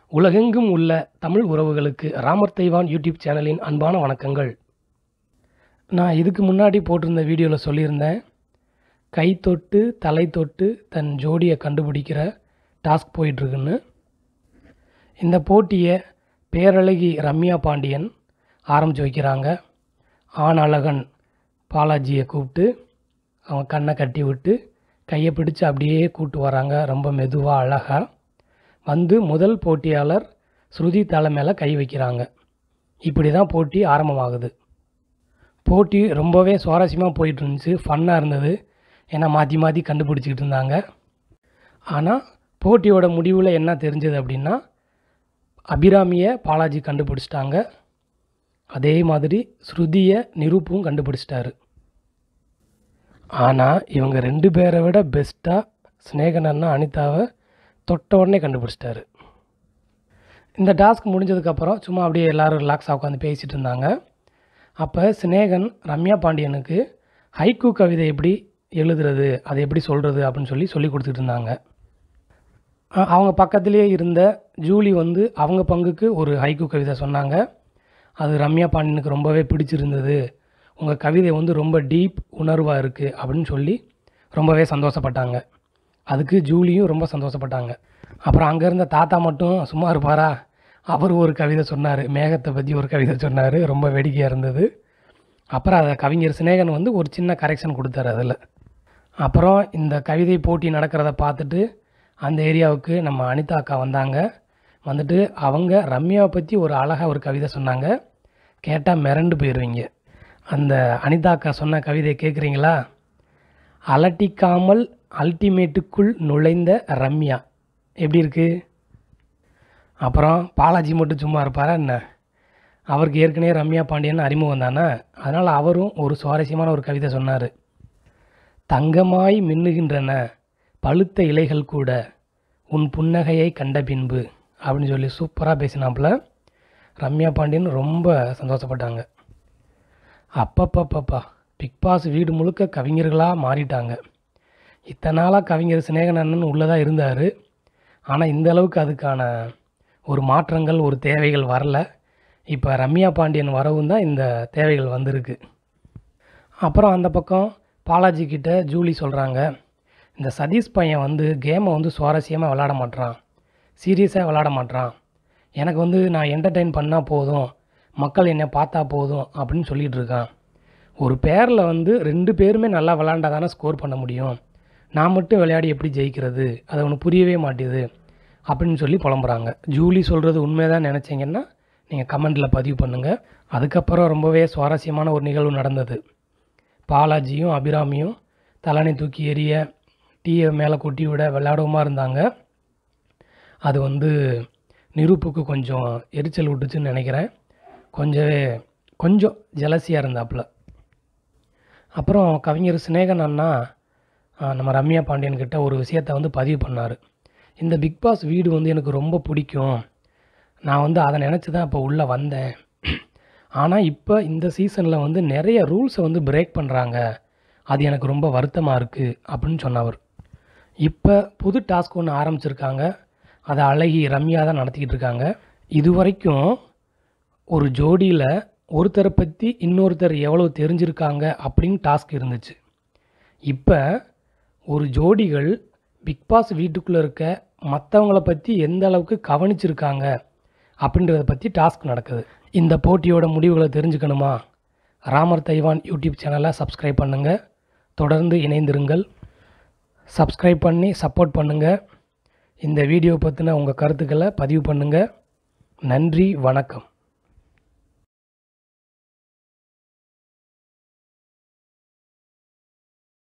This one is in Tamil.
உலகெங்கும் உள்ள தமிழ் உறவுகளுக்கு ராமர் தைவான் யூடியூப் சேனலின் அன்பான வணக்கங்கள் நான் இதுக்கு முன்னாடி போட்டிருந்த வீடியோவில் சொல்லியிருந்தேன் கை தொட்டு தலை தொட்டு தன் ஜோடியை கண்டுபிடிக்கிற டாஸ்க் போயிட்டுருக்குன்னு இந்த போட்டியை பேரழகி ரம்யா பாண்டியன் ஆரம்பித்து வைக்கிறாங்க ஆண் அழகன் பாலாஜியை கூப்பிட்டு அவன் கண்ணை கட்டி விட்டு கையை பிடிச்சு அப்படியே கூட்டு வராங்க ரொம்ப மெதுவாக அழகாக வந்து முதல் போட்டியாளர் ஸ்ருதி தலை மேலே கை வைக்கிறாங்க இப்படி தான் போட்டி ஆரம்பமாகுது போட்டி ரொம்பவே சுவாரஸ்யமாக போயிட்டு இருந்துச்சு ஃபன்னாக இருந்தது ஏன்னா மாற்றி மாற்றி கண்டுபிடிச்சிக்கிட்டு இருந்தாங்க ஆனால் போட்டியோட முடிவில் என்ன தெரிஞ்சது அப்படின்னா அபிராமியை பாலாஜி கண்டுபிடிச்சிட்டாங்க அதே மாதிரி ஸ்ருதியை நிரூப்பும் கண்டுபிடிச்சிட்டாரு ஆனால் இவங்க ரெண்டு பேரை விட பெஸ்ட்டாக ஸ்னேகன் அண்ணா அனிதாவை தொட்ட உடனே கண்டுபிடிச்சிட்டாரு இந்த டாஸ்க் முடிஞ்சதுக்கப்புறம் சும்மா அப்படியே எல்லோரும் ரிலாக்ஸாக உட்காந்து பேசிகிட்டு இருந்தாங்க அப்போ சினேகன் ரம்யா பாண்டியனுக்கு ஹைக்கூ கவிதை எப்படி எழுதுறது அதை எப்படி சொல்கிறது அப்படின்னு சொல்லி சொல்லி கொடுத்துட்டு இருந்தாங்க அ- அவங்க பக்கத்துலேயே இருந்த ஜூலி வந்து அவங்க பங்குக்கு ஒரு ஹைக்கூ கவிதை சொன்னாங்க அது ரம்யா பாண்டியனுக்கு ரொம்பவே பிடிச்சிருந்தது உங்கள் கவிதை வந்து ரொம்ப டீப் உணர்வாக இருக்குது அப்படின்னு சொல்லி ரொம்பவே சந்தோஷப்பட்டாங்க அதுக்கு ஜூலியும் ரொம்ப சந்தோஷப்பட்டாங்க அப்புறம் அங்கே இருந்த தாத்தா மட்டும் சும்மா இருப்பாரா அவர் ஒரு கவிதை சொன்னார் மேகத்தை பற்றி ஒரு கவிதை சொன்னார் ரொம்ப வேடிக்கையாக இருந்தது அப்புறம் அதை கவிஞர் சினேகன் வந்து ஒரு சின்ன கரெக்ஷன் கொடுத்தாரு அதில் அப்புறம் இந்த கவிதை போட்டி நடக்கிறத பார்த்துட்டு அந்த ஏரியாவுக்கு நம்ம அனிதா அக்கா வந்தாங்க வந்துட்டு அவங்க ரம்யாவை பற்றி ஒரு அழகாக ஒரு கவிதை சொன்னாங்க கேட்டால் மிரண்டு போயிடுவீங்க அந்த அனிதா அக்கா சொன்ன கவிதை கேட்குறீங்களா அலட்டிக்காமல் அல்டிமேட்டுக்குள் நுழைந்த ரம்யா எப்படி இருக்கு அப்புறம் பாலாஜி மட்டும் சும்மா இருப்பாரா என்ன அவருக்கு ஏற்கனவே ரம்யா பாண்டியன் அறிமுகம் தானே அதனால் அவரும் ஒரு சுவாரஸ்யமான ஒரு கவிதை சொன்னார் தங்கமாய் மின்னுகின்றன பழுத்த இலைகள் கூட உன் புன்னகையை கண்ட பின்பு அப்படின்னு சொல்லி சூப்பராக பேசினாப்புல ரம்யா பாண்டியன் ரொம்ப சந்தோஷப்பட்டாங்க அப்பப்பப்பப்பா பிக் பாஸ் வீடு முழுக்க கவிஞர்களாக மாறிட்டாங்க இத்தனை நாளாக கவிஞர் சினேகன் அண்ணன் உள்ளே தான் இருந்தார் ஆனால் இந்த அளவுக்கு அதுக்கான ஒரு மாற்றங்கள் ஒரு தேவைகள் வரல இப்போ ரம்யா பாண்டியன் வரவும் தான் இந்த தேவைகள் வந்திருக்கு அப்புறம் அந்த பக்கம் பாலாஜி கிட்ட ஜூலி சொல்கிறாங்க இந்த சதீஷ் பையன் வந்து கேமை வந்து சுவாரஸ்யமாக விளாட மாட்றான் சீரியஸாக விளாட மாட்றான் எனக்கு வந்து நான் என்டர்டெயின் பண்ணால் போதும் மக்கள் என்னை பார்த்தா போதும் அப்படின்னு சொல்லிட்டு இருக்கான் ஒரு பேரில் வந்து ரெண்டு பேருமே நல்லா விளாண்டா தானே ஸ்கோர் பண்ண முடியும் நான் மட்டும் விளையாடி எப்படி ஜெயிக்கிறது அது அவனுக்கு புரியவே மாட்டேது அப்படின்னு சொல்லி புலம்புறாங்க ஜூலி சொல்கிறது உண்மைதான் நினச்சிங்கன்னா நீங்கள் கமெண்டில் பதிவு பண்ணுங்கள் அதுக்கப்புறம் ரொம்பவே சுவாரஸ்யமான ஒரு நிகழ்வு நடந்தது பாலாஜியும் அபிராமியும் தலைனை தூக்கி எறிய டீயை மேலே கொட்டி விட விளையாடவுமா இருந்தாங்க அது வந்து நிரூப்புக்கு கொஞ்சம் எரிச்சல் விட்டுச்சுன்னு நினைக்கிறேன் கொஞ்சவே கொஞ்சம் ஜலசியாக இருந்தாப்புல அப்புறம் கவிஞர் சினேகன் அண்ணா ஆ, நம்ம ரம்யா பாண்டியன் கிட்ட ஒரு விஷயத்தை வந்து பதிவு பண்ணார் இந்த பிக் பாஸ் வீடு வந்து எனக்கு ரொம்ப பிடிக்கும் நான் வந்து அதை நினச்சி தான் இப்போ உள்ளே வந்தேன் ஆனால் இப்போ இந்த சீசனில் வந்து நிறைய ரூல்ஸை வந்து பிரேக் பண்ணுறாங்க அது எனக்கு ரொம்ப வருத்தமாக இருக்குது அப்படின்னு சொன்னவர் இப்போ புது டாஸ்க் ஒன்று ஆரம்பிச்சிருக்காங்க அதை அழகி ரம்யா தான் நடத்திக்கிட்டு இருக்காங்க இது வரைக்கும் ஒரு ஜோடியில் ஒருத்தரை பற்றி இன்னொருத்தர் எவ்வளோ தெரிஞ்சிருக்காங்க அப்படின்னு டாஸ்க் இருந்துச்சு இப்போ ஒரு ஜோடிகள் பிக் பாஸ் வீட்டுக்குள்ளே இருக்க மற்றவங்கள பற்றி எந்த அளவுக்கு கவனிச்சிருக்காங்க அப்படின்றத பற்றி டாஸ்க் நடக்குது இந்த போட்டியோட முடிவுகளை தெரிஞ்சுக்கணுமா ராமர் தைவான் யூடியூப் சேனலை சப்ஸ்கிரைப் பண்ணுங்கள் தொடர்ந்து இணைந்திருங்கள் சப்ஸ்கிரைப் பண்ணி சப்போர்ட் பண்ணுங்கள் இந்த வீடியோ பற்றின உங்கள் கருத்துக்களை பதிவு பண்ணுங்கள் நன்றி வணக்கம்